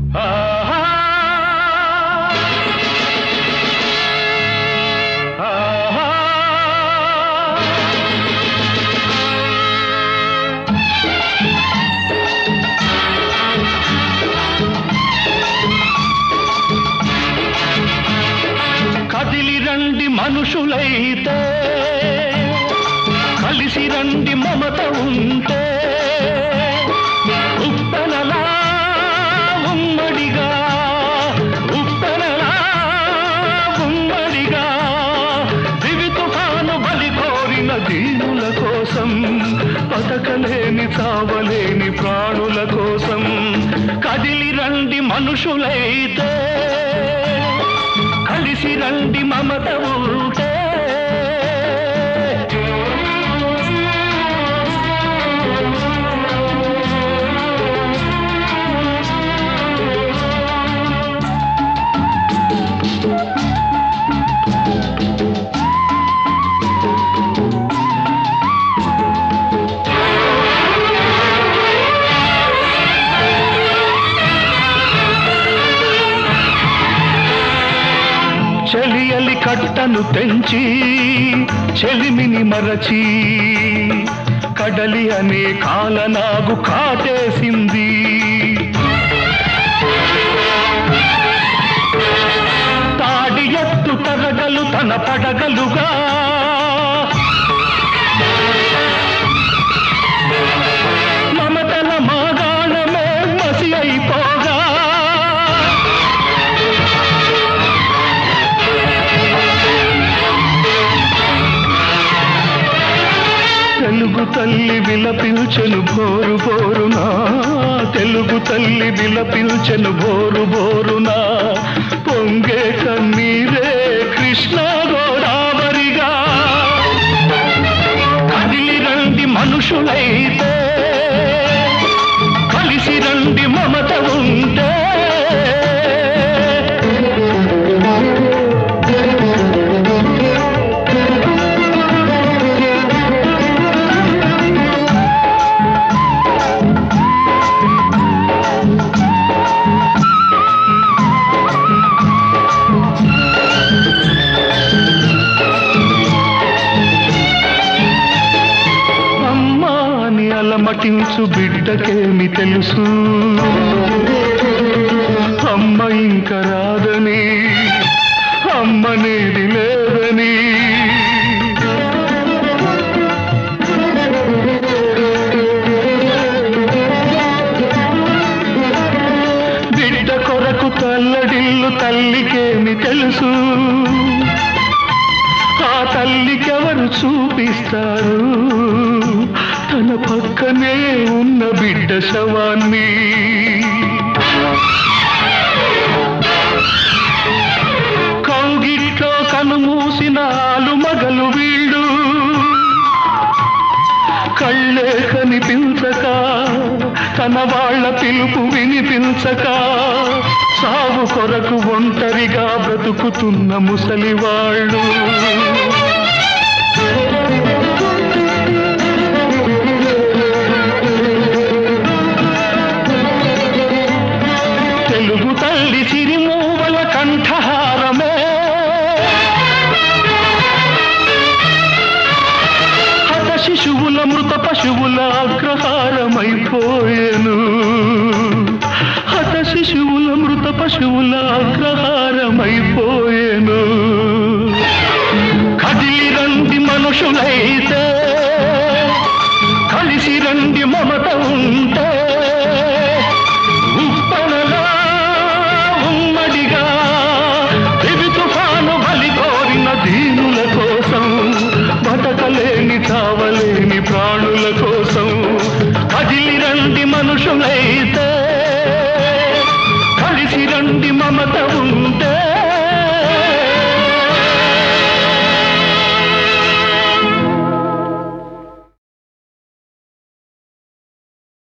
ఆహా. ఆహా. కదిలి రండి మనుషులైతే కలిసి రండి మమత ఉంటే ఉప్పెనలా ఉమ్మడిగా ఉప్పెనలా ఉమ్మడిగా దివి తుఫాను బలి కోరిన దీనుల కోసం బతకలేని చావలేని ప్రాణుల కోసం కదిలి రండి మనుషులైతే కలిసి రండి మమత ఉంటే చెలియలి కట్టను తెంచి చెలిమిని మరచి కడలి అనే కాలనాగు కాటేసింది తాడి ఎత్తు తరగలు తన పడగలుగా మమతల మాగాణమే మసి అయిపోగా తెలుగు తల్లి విలపించెను భోరు భోరునా తెలుగు తల్లి విలపించెను భోరు భోరునా పొంగే కన్నీరే కృష్ణ గోదావరిగా కదిలి రండి మనుషులైతే కలిసి రండి మమత ఉంటే అమ్మా అని అలమటించు బిడ్డకేమి తెలుసు అమ్మ ఇంక రాదని అమ్మనేది లేదని బిడ్డ కొరకు తల్లడిల్లు తల్లికేమి తెలుసు ఆ తల్లికెవరు చూపిస్తారు తన పక్కనే ఉన్న బిడ్డ శవాన్ని కౌగిట్లో కనుమూసిన ఆలు మగలు వీళ్ళు కళ్ళే కనిపించక తన వాళ్ళ పిలుపు వినిపించక సాగు కొరకు ఒంటరిగా బ్రతుకుతున్న ముసలి వాళ్ళు తెలుగు తల్లి సిరిమూవల కంఠహారమే హత శిశువుల మృత పశువుల అగ్రహారమైపోయేను హత శిశువుల మృత పశువుల అగ్రహారమైపోయేను కదిలి రండి మనుషులైతే కలిసి రండి మమత ఉంటే ఉప్పనలా ఉమ్మడిగా దివి తుఫాను బలి కోరిన దీనుల కోసం బతకలేని చావలేని ప్రాణుల కోసం కదిలి రండి మనుషులైతే కలిసి రండి మమత ఉంటే